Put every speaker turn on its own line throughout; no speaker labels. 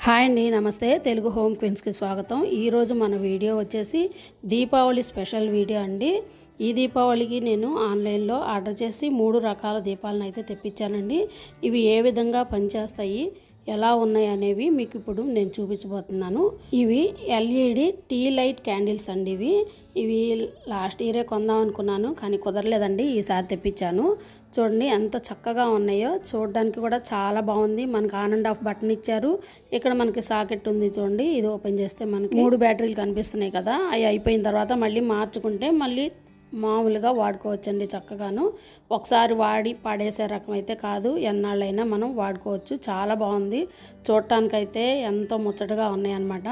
hi అండి నమస్తే Telugu home క్విన్స్కి స్వాగతం ఈరోజు మన వీడియో వచ్చేసి దీపావళి స్పెషల్ వీడియో అండి ఈ దీపావళికి నేను ఆన్లైన్లో ఆర్డర్ చేసి మూడు రకాల దీపాలను అయితే తెప్పించానండి ఇవి ఏ విధంగా పనిచేస్తాయి ఎలా ఉన్నాయి అనేవి మీకు ఇప్పుడు నేను చూపించబోతున్నాను ఇవి ఎల్ఈడి టీ లైట్ క్యాండిల్స్ అండి ఇవి ఇవి లాస్ట్ ఇయరే కొందాం అనుకున్నాను కానీ కుదరలేదండి ఈసారి తెప్పించాను చూడండి ఎంత చక్కగా ఉన్నాయో చూడడానికి కూడా చాలా బాగుంది మనకి ఆన్ అండ్ ఆఫ్ బటన్ ఇచ్చారు ఇక్కడ మనకి సాకెట్ ఉంది చూడండి ఇది ఓపెన్ చేస్తే మనకి మూడు బ్యాటరీలు కనిపిస్తున్నాయి కదా అవి అయిపోయిన తర్వాత మళ్ళీ మార్చుకుంటే మళ్ళీ మామూలుగా వాడుకోవచ్చండి చక్కగాను ఒకసారి వాడి పడేసే రకం అయితే కాదు ఎన్నాళ్ళైనా మనం వాడుకోవచ్చు చాలా బాగుంది చూడటానికైతే ఎంతో ముచ్చటగా ఉన్నాయన్నమాట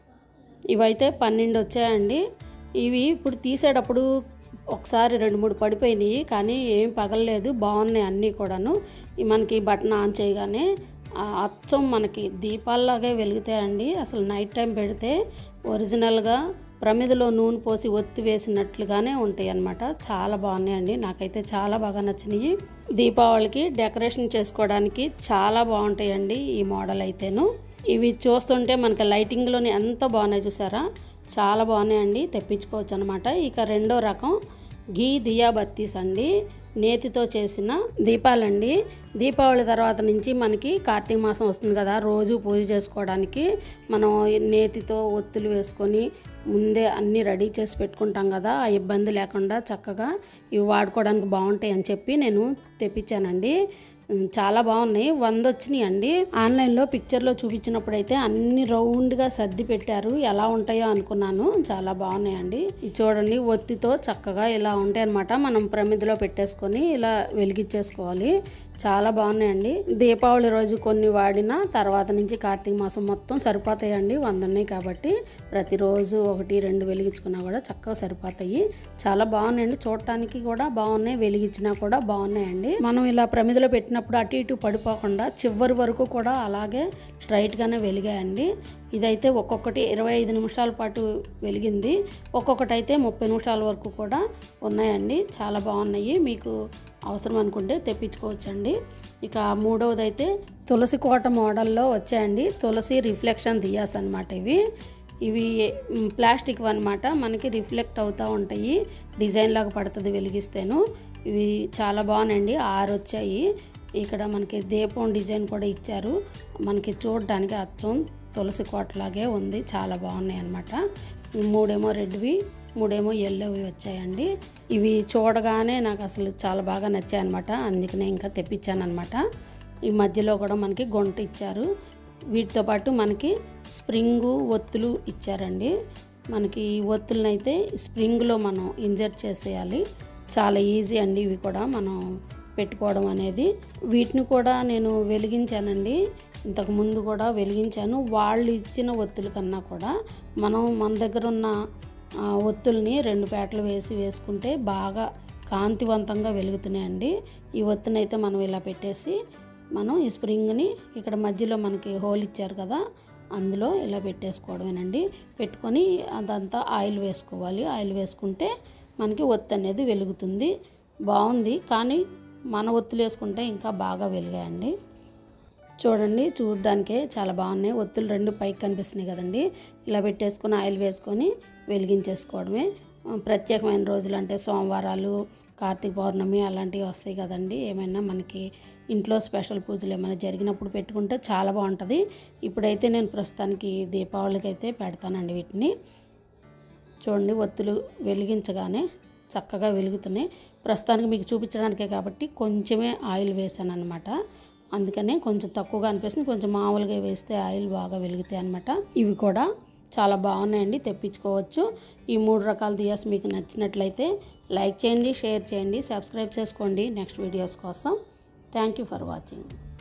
ఇవైతే పన్నెండు వచ్చాయండి ఇవి ఇప్పుడు తీసేటప్పుడు ఒకసారి రెండు మూడు పడిపోయినాయి కానీ ఏం పగలలేదు బాగున్నాయి అన్నీ కూడాను ఈ మనకి బటన్ ఆన్ చేయగానే ఆ అచ్చం మనకి దీపాల్లాగే వెలుగుతాయండి అసలు నైట్ టైం పెడితే ఒరిజినల్గా ప్రమిదలో నూనె పోసి ఒత్తి వేసినట్లుగానే ఉంటాయి అన్నమాట చాలా బాగున్నాయండి నాకైతే చాలా బాగా నచ్చినాయి దీపావళికి డెకరేషన్ చేసుకోవడానికి చాలా బాగుంటాయండి ఈ మోడల్ అయితేను ఇవి చూస్తుంటే మనకి లైటింగ్లోని ఎంత బాగున్నాయి చూసారా చాలా బాగున్నాయండి తెప్పించుకోవచ్చు అనమాట ఇక రెండో రకం గీ దియా బత్తీస్ అండి నేతితో చేసిన దీపాలండి దీపావళి తర్వాత నుంచి మనకి కార్తీక మాసం వస్తుంది కదా రోజు పూజ చేసుకోవడానికి మనం నేతితో ఒత్తులు వేసుకొని ముందే అన్నీ రెడీ చేసి పెట్టుకుంటాం కదా ఆ ఇబ్బంది లేకుండా చక్కగా ఇవి వాడుకోవడానికి బాగుంటాయి అని చెప్పి నేను తెప్పించానండి చాలా బాగున్నాయి వంద వచ్చినాయి అండి ఆన్లైన్లో పిక్చర్లో చూపించినప్పుడు అయితే అన్ని రౌండ్గా సర్ది పెట్టారు ఎలా ఉంటాయో అనుకున్నాను చాలా బాగున్నాయండి ఇది చూడండి ఒత్తితో చక్కగా ఇలా ఉంటాయి అనమాట మనం ప్రమిదిలో పెట్టేసుకొని ఇలా వెలిగించేసుకోవాలి చాలా బాగున్నాయండి దీపావళి రోజు కొన్ని వాడినా తర్వాత నుంచి కార్తీక మాసం మొత్తం సరిపోతాయండి వంద ఉన్నాయి కాబట్టి ప్రతిరోజు ఒకటి రెండు వెలిగించుకున్నా కూడా చక్కగా సరిపోతాయి చాలా బాగున్నాయండి చూడటానికి కూడా బాగున్నాయి వెలిగించినా కూడా బాగున్నాయండి మనం ఇలా ప్రమిదిలో పెట్టినప్పుడు అటు ఇటు పడిపోకుండా చివరి వరకు కూడా అలాగే స్ట్రైట్గానే వెలిగాయండి ఇదైతే ఒక్కొక్కటి ఇరవై ఐదు నిమిషాల పాటు వెలిగింది ఒక్కొక్కటి అయితే ముప్పై నిమిషాల వరకు కూడా ఉన్నాయండి చాలా బాగున్నాయి మీకు అవసరం అనుకుంటే తెప్పించుకోవచ్చండి ఇక మూడవది అయితే తులసి కోట మోడల్లో వచ్చాయండి తులసి రిఫ్లెక్షన్ దియాస్ అనమాట ఇవి ఇవి మ్, ప్లాస్టిక్ అనమాట మనకి రిఫ్లెక్ట్ అవుతూ ఉంటాయి డిజైన్ లాగా పడుతుంది వెలిగిస్తేను ఇవి చాలా బాగున్నాయండి ఆరు వచ్చాయి ఇక్కడ మనకి దీపం డిజైన్ కూడా ఇచ్చారు మనకి చూడడానికి అచ్చం తులసి కోటలాగే ఉంది చాలా బాగున్నాయి అన్నమాట మూడేమో రెడ్వి మూడేమో ఎల్లోవి వచ్చాయండి ఇవి చూడగానే నాకు అసలు చాలా బాగా నచ్చాయి అనమాట అందుకనే ఇంకా తెప్పించాను అనమాట ఈ మధ్యలో కూడా మనకి గొంట ఇచ్చారు వీటితో పాటు మనకి స్ప్రింగు ఒత్తులు ఇచ్చారండి మనకి ఈ ఒత్తులను అయితే స్ప్రింగ్లో మనం ఇంజర్ట్ చేసేయాలి చాలా ఈజీ అండి ఇవి కూడా మనం పెట్టుకోవడం అనేది వీటిని కూడా నేను వెలిగించానండి ఇంతకు ముందు కూడా వెలిగించాను వాళ్ళు ఇచ్చిన ఒత్తుల కన్నా కూడా మనం మన దగ్గర ఉన్న ఆ, ఒత్తుల్ని రెండు పేటలు వేసి వేసుకుంటే బాగా కాంతివంతంగా వెలుగుతున్నాయండి ఈ ఒత్తునైతే మనం ఇలా పెట్టేసి మనం ఈ స్ప్రింగ్ని ఇక్కడ మధ్యలో మనకి హోల్ ఇచ్చారు కదా అందులో ఇలా పెట్టేసుకోవడమేనండి పెట్టుకొని అదంతా ఆయిల్ వేసుకోవాలి ఆయిల్ వేసుకుంటే మనకి ఒత్తు అనేది వెలుగుతుంది బాగుంది కానీ మన ఒత్తులు వేసుకుంటే ఇంకా బాగా వెలిగాయండి చూడండి చూడడానికే చాలా బాగున్నాయి ఒత్తులు రెండు పైకి కనిపిస్తున్నాయి కదండి ఇలా పెట్టేసుకొని ఆయిల్ వేసుకొని వెలిగించేసుకోవడమే ఆ, ప్రత్యేకమైన రోజులు అంటే సోమవారాలు కార్తీక పౌర్ణమి అలాంటివి వస్తాయి కదండి ఏమైనా మనకి ఇంట్లో స్పెషల్ పూజలు ఏమైనా జరిగినప్పుడు పెట్టుకుంటే చాలా బాగుంటుంది ఇప్పుడైతే నేను ప్రస్తుతానికి దీపావళికి అయితే పెడతానండి వీటిని చూడండి ఒత్తులు వెలిగించగానే చక్కగా వెలుగుతున్నాయి ప్రస్తుతానికి మీకు చూపించడానికే కాబట్టి కొంచెమే ఆయిల్ వేసాను అనమాట అందుకనే కొంచెం తక్కువగా అనిపిస్తుంది కొంచెం మామూలుగా వేస్తే ఆయిల్ బాగా వెలుగుతాయి అనమాట ఇవి కూడా చాలా బాగున్నాయండి తెప్పించుకోవచ్చు ఈ మూడు రకాల దియాస్ మీకు నచ్చినట్లయితే లైక్ చేయండి షేర్ చేయండి సబ్స్క్రైబ్ చేసుకోండి నెక్స్ట్ వీడియోస్ కోసం థ్యాంక్ యూ ఫర్ వాచింగ్